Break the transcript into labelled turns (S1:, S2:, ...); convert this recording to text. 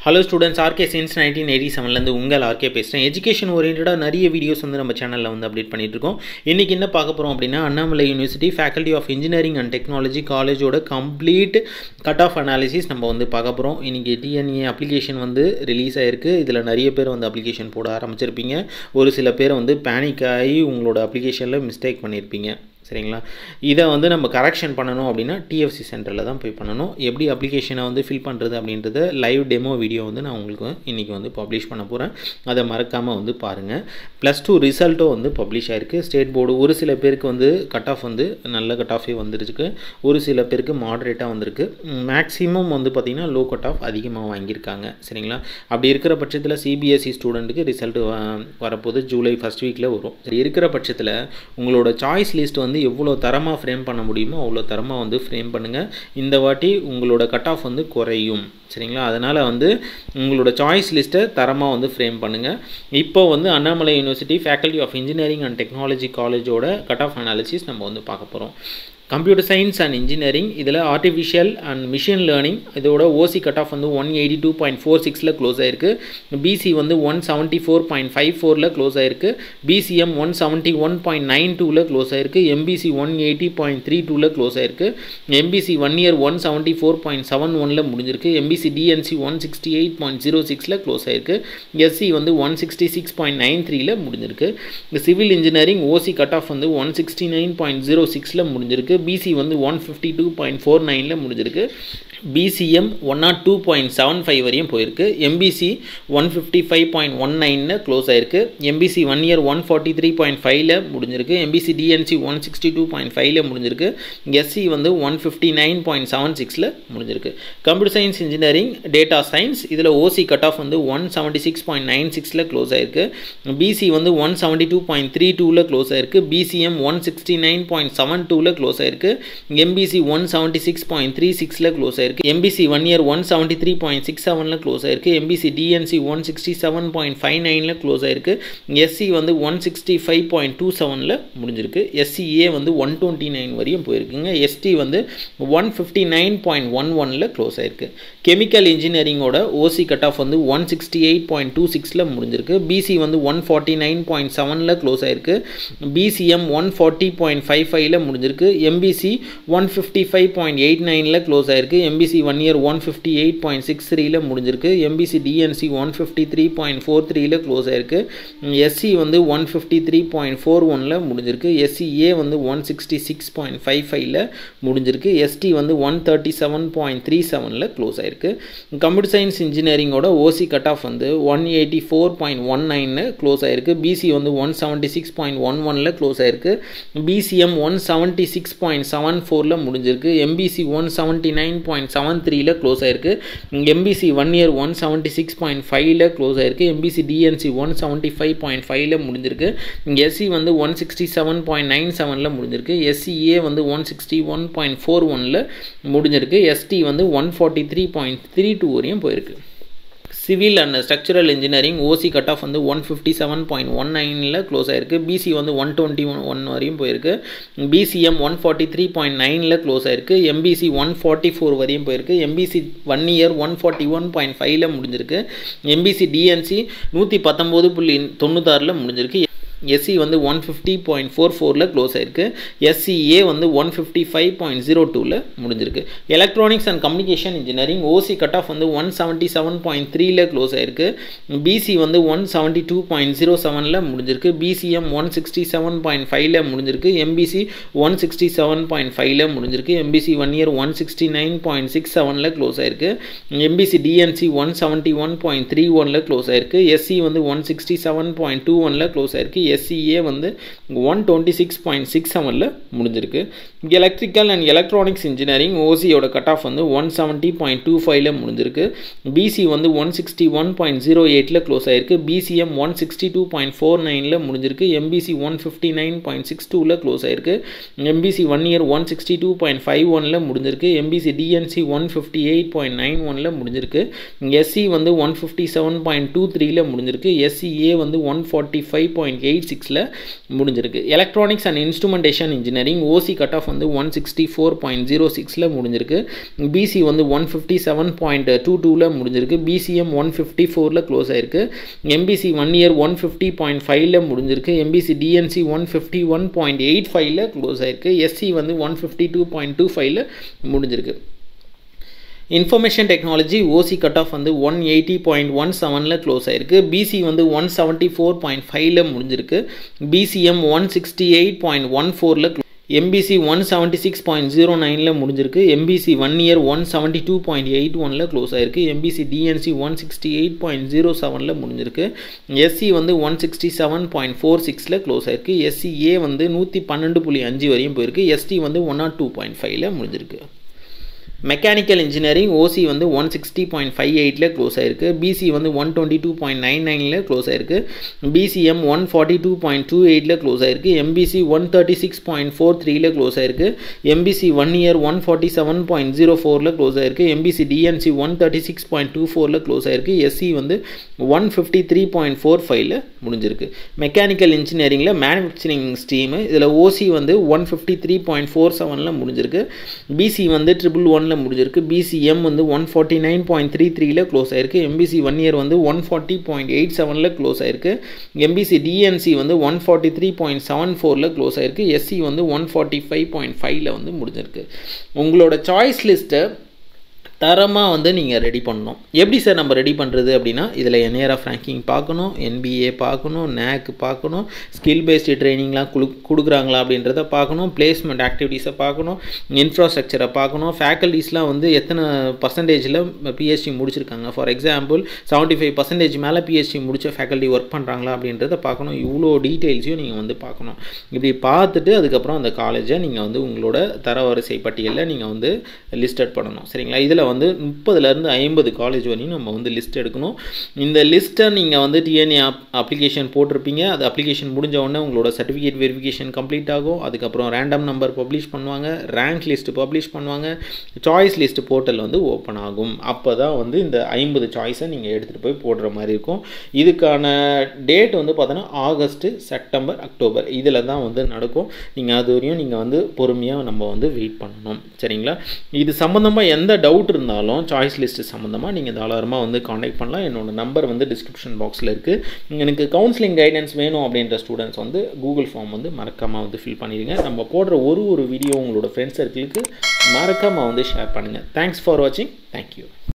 S1: hello students RK since nineteen eighty செவன்லேருந்து உங்கள் RK பேசுகிறேன் எஜுகேஷன் ஓரியன்டாக நிறைய வீடியோஸ் வந்து நம்ம சேனலில் வந்து அப்டேட் பண்ணிட்டு இருக்கோம் இன்றைக்கி என்ன பார்க்க போகிறோம் அப்படின்னா Annamalai university faculty of engineering and technology காலேஜோட கம்ப்ளீட் கட் ஆஃப் அனாலிசிஸ் நம்ம வந்து பார்க்க போகிறோம் இன்றைக்கி டிஎன்ஏ அப்ளிகேஷன் வந்து ரிலீஸ் ஆயிருக்கு இதில் நிறைய பேர் வந்து அப்ளிகேஷன் போட ஆரம்பிச்சிருப்பீங்க ஒரு சில பேர் வந்து பேனிக் ஆகி உங்களோட அப்ளிகேஷனில் மிஸ்டேக் பண்ணியிருப்பீங்க சரிங்களா இதை வந்து நம்ம கரெக்ஷன் பண்ணணும் அப்படின்னா டிஎஃப்சி சென்டரில் தான் போய் பண்ணணும் எப்படி அப்ளிகேஷனை வந்து ஃபில் பண்ணுறது அப்படின்றத லைவ் டெமோ வீடியோ வந்து நான் உங்களுக்கு இன்றைக்கி வந்து பப்ளிஷ் பண்ண போகிறேன் அதை மறக்காமல் வந்து பாருங்கள் ப்ளஸ் டூ ரிசல்ட்டும் வந்து பப்ளிஷ் ஆயிருக்கு ஸ்டேட் போர்டு ஒரு சில பேருக்கு வந்து கட் ஆஃப் வந்து நல்ல கட் ஆஃபே வந்துருக்கு ஒரு சில பேருக்கு மாடரேட்டாக வந்திருக்கு மேக்ஸிமம் வந்து பார்த்திங்கன்னா லோ கட் ஆஃப் அதிகமாக வாங்கியிருக்காங்க சரிங்களா அப்படி இருக்கிற பட்சத்தில் சிபிஎஸ்சி ஸ்டூடெண்ட்டுக்கு ரிசல்ட் வரப்போது ஜூலை ஃபஸ்ட் வீக்கில் வரும் சரி இருக்கிற பட்சத்தில் உங்களோட சாய்ஸ் லிஸ்ட் வந்து எவ்வளோ தரமாக ஃப்ரேம் பண்ண முடியுமோ அவ்வளோ தரமாக வந்து ஃப்ரேம் பண்ணுங்கள் இந்த வாட்டி உங்களோட கட் ஆஃப் வந்து குறையும் சரிங்களா அதனால் வந்து உங்களோட சாய்ஸ் லிஸ்ட்டை தரமாக வந்து ஃப்ரேம் பண்ணுங்கள் இப்போ வந்து Annamalai university faculty of engineering and technology காலேஜோட கட் ஆஃப் அனாலிசிஸ் நம்ம வந்து பார்க்க போகிறோம் கம்ப்யூட்டர் சயின்ஸ் அண்ட் இன்ஜினியரிங் இதில் ஆர்டிஃபிஷியல் அண்ட் மிஷின் லேர்னிங் இதோட ஓசி கட் ஆஃப் வந்து one eighty two point four சிக்ஸில் க்ளோஸ் ஆயிருக்கு பிசி வந்து one seventy four point five ஃபோரில் க்ளோஸ் ஆயிருக்கு BCM one seventy one point nine டூவில் க்ளோஸ் ஆயிருக்கு MBC one eighty point three டூவில் க்ளோஸ் ஆயிருக்கு MBC one year one seventy four point seven ஒனில் முடிஞ்சிருக்கு MBC DNC one sixty eight point zero சிக்ஸில் close ஆயிருக்கு எஸ்சி வந்து one sixty six point nine த்ரீல முடிஞ்சிருக்கு civil engineering OC cut off வந்து one sixty nine point zero சிக்ஸில் முடிஞ்சிருக்கு பிசி வந்து one fifty two point four நைனில் முடிஞ்சிருக்கு BCM one nought two point seven five வரையும் போயிருக்கு MBC one fifty five point one நைனில் க்ளோஸ் ஆயிருக்கு MBC one year one forty three point ஃபைவ்ல முடிஞ்சிருக்கு MBC DNC one sixty two point ஃபைவ்ல முடிஞ்சிருக்கு எஸ்சி வந்து one fifty nine point seven சிக்ஸில் முடிஞ்சிருக்கு computer science engineering data science இதில் ஓசி கட் ஆஃப் வந்து one seventy six point nine சிக்ஸில் க்ளோஸ் ஆயிருக்கு பிசி வந்து one seventy two point three டூவில் க்ளோஸ் ஆயிருக்கு BCM one sixty nine point seven டூவில் க்ளோஸ் ஆயிருக்கு MBC one seventy six point three சிக்ஸில் க்ளோஸ் ஆயிருக்கு MBC one year one seventy three point six செவனில் க்ளோஸ் ஆயிருக்கு MBC DNC one sixty seven point five நைனில் close ஆயிருக்கு SC வந்து one sixty five point two செவனில் முடிஞ்சிருக்கு எஸ்சிஏ வந்து ஒன் டுவெண்ட்டி நைன் வரையும் போயிருக்குங்க எஸ்டி வந்து one fifty nine point one ஒனில் க்ளோஸ் ஆயிருக்கு கெமிக்கல் இன்ஜினியரிங்கோட ஓசி கட் ஆஃப் வந்து one sixty eight point two சிக்ஸில் முடிஞ்சிருக்கு பிசி வந்து ஒன் ஃபார்ட்டி நைன் பாயிண்ட் செவனில் க்ளோஸ் ஆயிருக்கு BCM one forty point five ஃபைவ்ல முடிஞ்சிருக்கு MBC one fifty five point eight நைனில் க்ளோஸ் ஆயிருக்கு MBC one year one fifty eight point six த்ரீல முடிஞ்சிருக்கு MBC DNC one fifty three point four த்ரீல close ஆயிருக்கு எஸ்சி வந்து one fifty three point four ஒனில் முடிஞ்சிருக்கு எஸ்சிஏ வந்து one sixty six point five ஃபைவ்ல முடிஞ்சிருக்கு எஸ்டி வந்து one thirty seven point three செவனில் க்ளோஸ் ஆயிருக்கு கம்ப்யூட்டர் சயின்ஸ் இன்ஜினியரிங்கோட ஓசி கட் ஆஃப் வந்து one eighty four point one நைனில் க்ளோஸ் ஆயிருக்கு பிசி வந்து one seventy six point one ஒனில் க்ளோஸ் ஆயிருக்கு BCM one seventy six point seven ஃபோரில் முடிஞ்சிருக்கு MBC one seventy nine point seven த்ரீல க்ளோஸ் ஆயிருக்கு MBC one year one seventy six point ஃபைவ்ல க்ளோஸ் ஆயிருக்கு MBC DNC one seventy five point ஃபைவ்ல முடிஞ்சிருக்கு எஸ்சி வந்து one sixty seven point nine செவனில் முடிஞ்சிருக்கு எஸ்சிஏ வந்து one sixty one point four ஒனில் முடிஞ்சிருக்கு எஸ்டி வந்து one forty three point three two வரையும் போயிருக்கு civil and structural engineering OC cut off வந்து one fifty seven point one நைனில் க்ளோஸ் ஆயிருக்கு பிசி வந்து ஒன் டுவெண்ட்டி ஒன் ஒன் வரையும் போயிருக்கு BCM one forty three point நைனில் க்ளோஸ் ஆயிருக்கு எம்பிசி ஒன் ஃபார்ட்டி ஃபோர் வரையும் போயிருக்கு MBC one year one forty one point ஃபைவ்ல முடிஞ்சிருக்கு எம்பிசி டிஎன்சி நூற்றி பத்தொம்போது புள்ளி தொண்ணூத்தாறில் முடிஞ்சிருக்கு எஸ்சி வந்து ஒன் ஃபிஃப்டி பாயிண்ட் ஃபோர் ஃபோரில் க்ளோஸ் ஆயிருக்கு எஸ்சிஏ வந்து one fifty five point zero டூவில் முடிஞ்சிருக்கு electronics and communication engineering OC cut off வந்து ஒன் செவன்ட்டி செவன் பாயிண்ட் த்ரீல க்ளோஸ் ஆயிருக்கு பிசி வந்து one seventy two point zero செவனில் முடிஞ்சிருக்கு BCM one sixty seven point ஃபைவ்ல முடிஞ்சிருக்கு MBC one sixty seven point ஃபைவ்ல முடிஞ்சிருக்கு MBC one year one sixty nine point six செவனில் க்ளோஸ் ஆயிருக்கு MBC DNC one seventy one point three ஒனில் close ஆயிருக்கு எஸ்சி வந்து one sixty seven point two ஒனில் க்ளோஸ் ஆயிருக்கு எஸ்சிஏ வந்து one twenty six point six செவனில் முடிஞ்சிருக்கு எலக்ட்ரிக்கல் அண்ட் எலக்ட்ரானிக்ஸ் இன்ஜினியரிங் ஓசியோட கட் ஆஃப் வந்து ஒன் செவன்ட்டி பாயிண்ட் டூ ஃபைவ்ல முடிஞ்சிருக்கு பிசி வந்து one sixty one point zero எயிட்டில் க்ளோஸ் ஆயிருக்கு BCM one sixty two point four நைனில் முடிஞ்சிருக்கு MBC one fifty nine point six டூவில் க்ளோஸ் ஆயிருக்கு MBC one year one sixty two point five ஒனில் முடிஞ்சிருக்கு MBC DNC one fifty eight point nine ஒனில் முடிஞ்சிருக்கு எஸ்சி வந்து one fifty seven point two த்ரீல முடிஞ்சிருக்கு எஸ்சிஏ வந்து one forty five point eight சிக்ஸில் முடிஞ்சிருக்கு electronics and instrumentation engineering OC cut off off வந்து one sixty four point zero சிக்ஸில் முடிஞ்சிருக்கு பிசி வந்து one fifty seven point two டூவில் முடிஞ்சிருக்கு பிசிஎம் ஒன் ஃபிஃப்டி ஃபோரில் க்ளோஸ் ஆயிருக்கு MBC one year one fifty point ஃபைவ்ல முடிஞ்சிருக்கு MBC DNC one fifty one point eight ஃபைவ்ல க்ளோஸ் ஆயிருக்கு எஸ்சி வந்து one fifty two point two ஃபைவ்ல முடிஞ்சிருக்கு information technology OC cut off வந்து ஒன் எயிட்டி பாயிண்ட் ஒன் செவனில் க்ளோஸ் ஆயிருக்கு பிசி வந்து ஒன் செவன்ட்டி ஃபோர் பாயிண்ட் ஃபைவ்ல முடிஞ்சிருக்கு BCM one sixty eight point one ஃபோரில் MBC one seventy six point zero நைனில் முடிஞ்சிருக்கு MBC one year one seventy two point eight ஒனில் க்ளோஸ் ஆயிருக்கு MBC DNC one sixty eight point zero செவனில் முடிஞ்சிருக்கு SC வந்து one sixty seven point four சிக்ஸில் close ஆயிருக்கு எஸ்சிஏ வந்து நூற்றி பன்னெண்டு புள்ளி அஞ்சு வரையும் போயிருக்கு எஸ்டி வந்து ஒன் நாட் டூ பாயிண்ட் ஃபைவ்ல முடிஞ்சிருக்கு மெக்கானிக்கல் இன்ஜினியரிங் ஓசி வந்து ஒன் சிக்ஸ்டி பாயிண்ட் ஃபைவ் எயிட்டில் க்ளோஸ் ஆயிருக்கு பிசி வந்து one twenty two point nine நைனில் க்ளோஸ் ஆயிருக்கு BCM one forty two point two எயிட்டில் க்ளோஸ் ஆயிருக்கு MBC one thirty six point four த்ரீல க்ளோஸ் ஆயிருக்கு MBC one year one forty seven point zero ஃபோரில் க்ளோஸ் ஆயிருக்கு MBC DNC one thirty six point two ஃபோரில் close ஆயிருக்கு SC வந்து one fifty three point four ஃபைவ்ல முடிஞ்சிருக்கு மெக்கானிக்கல் இன்ஜினியரிங்கில் மேனுஃபேக்சரிங் ஸ்ட்ரீமு இதில் ஓசி வந்து one fifty three point four செவனில் முடிஞ்சிருக்கு பிசி வந்து ட்ரிபிள் ஒன் ஒனில் முடிஞ்சிருக்கு பிசிஎம் வந்து one forty nine point three த்ரீல க்ளோஸ் ஆயிருக்கு எம்பிசி ஒன் இயர் வந்து ஒன் ஃபார்ட்டி பாயிண்ட் எயிட் செவனில் க்ளோஸ் ஆயிருக்கு எம்பிசி டிஎன்சி வந்து one forty three point seven ஃபோரில் க்ளோஸ் ஆயிருக்கு எஸ்சி வந்து ஒன் ஃபார்ட்டி ஃபைவ் பாயிண்ட் ஃபைவ்ல வந்து முடிஞ்சிருக்கு உங்களோட சாய்ஸ் லிஸ்ட்டை தரமாக வந்து நீங்கள் ரெடி பண்ணணும் எப்படி சார் நம்ம ரெடி பண்ணுறது அப்படின்னா இதில் என்ஏஆர் ஆஃப் ரேங்கிங் பார்க்கணும் என்பிஏ பார்க்கணும் நேக் பார்க்கணும் ஸ்கில் பேஸ்டு ட்ரைனிங்லாம் கொடு கொடுக்குறாங்களா அப்படின்றத பார்க்கணும் பிளேஸ்மெண்ட் ஆக்டிவிட்டீஸை பார்க்கணும் இன்ஃப்ராஸ்ட்ரக்சரை பார்க்கணும் ஃபேக்கல்டிஸ்லாம் வந்து எத்தனை பர்சன்டேஜில் பிஹெச்டி முடிச்சிருக்காங்க for example seventy five percentage மேலே பிஹெச்டி முடிச்ச ஃபேக்கல்ட்டி ஒர்க் பண்ணுறாங்களா அப்படின்றத பார்க்கணும் இவ்வளோ டீட்டெயில்ஸையும் நீங்கள் வந்து பார்க்கணும் இப்படி பார்த்துட்டு அதுக்கப்புறம் அந்த காலேஜை நீங்கள் வந்து உங்களோட தரவரிசை பட்டியலில் நீங்கள் வந்து லிஸ்டட் பண்ணணும் சரிங்களா இதில் வந்து முப்பதுலேருந்து ஐம்பது காலேஜ் வரையும் நம்ம வந்து லிஸ்ட் எடுக்கணும் இந்த லிஸ்ட்டை நீங்கள் வந்து டிஎன்ஏ அப் அப்ளிகேஷன் போட்டிருப்பீங்க அது அப்ளிகேஷன் முடிஞ்ச உடனே உங்களோட சர்டிஃபிகேட் வெரிஃபிகேஷன் கம்ப்ளீட் ஆகும் அதுக்கப்புறம் ரேண்டம் நம்பர் பப்ளிஷ் பண்ணுவாங்க ரேங்க் லிஸ்ட் பப்ளிஷ் பண்ணுவாங்க சாய்ஸ் லிஸ்ட் போர்ட்டல் வந்து ஓப்பன் ஆகும் அப்போ தான் வந்து இந்த ஐம்பது சாய்ஸை நீங்கள் எடுத்துகிட்டு போய் போடுற மாதிரி இருக்கும் இதுக்கான டேட் வந்து பார்த்தோன்னா ஆகஸ்ட்டு செப்டம்பர் அக்டோபர் இதில் தான் வந்து நடக்கும் நீங்கள் அது வரையும் நீங்கள் வந்து பொறுமையாக நம்ம வந்து வெயிட் பண்ணணும் சரிங்களா இது சம்மந்தமாக எந்த டவுட் இருந்தாலும் சாய்ஸ் லிஸ்ட் சம்மந்தமாக நீங்கள் தாராளமாக வந்து காண்டாக்ட் பண்ணலாம் என்னோட நம்பர் வந்து டிஸ்கிரிப்ஷன் பாக்ஸில் இருக்குது எனக்கு கவுன்சிலிங் கைடன்ஸ் வேணும் அப்படின்ற ஸ்டூடெண்ட்ஸ் வந்து கூகுள் ஃபார்ம் வந்து மறக்காமல் வந்து ஃபில் பண்ணிடுங்க நம்ம போடுற ஒரு ஒரு வீடியோ உங்களோட ஃப்ரெண்ட்ஸ் சர்க்கிளுக்கு மறக்காமல் வந்து ஷேர் பண்ணுங்கள் தேங்க்ஸ் ஃபார் வாட்சிங் தேங்க்யூ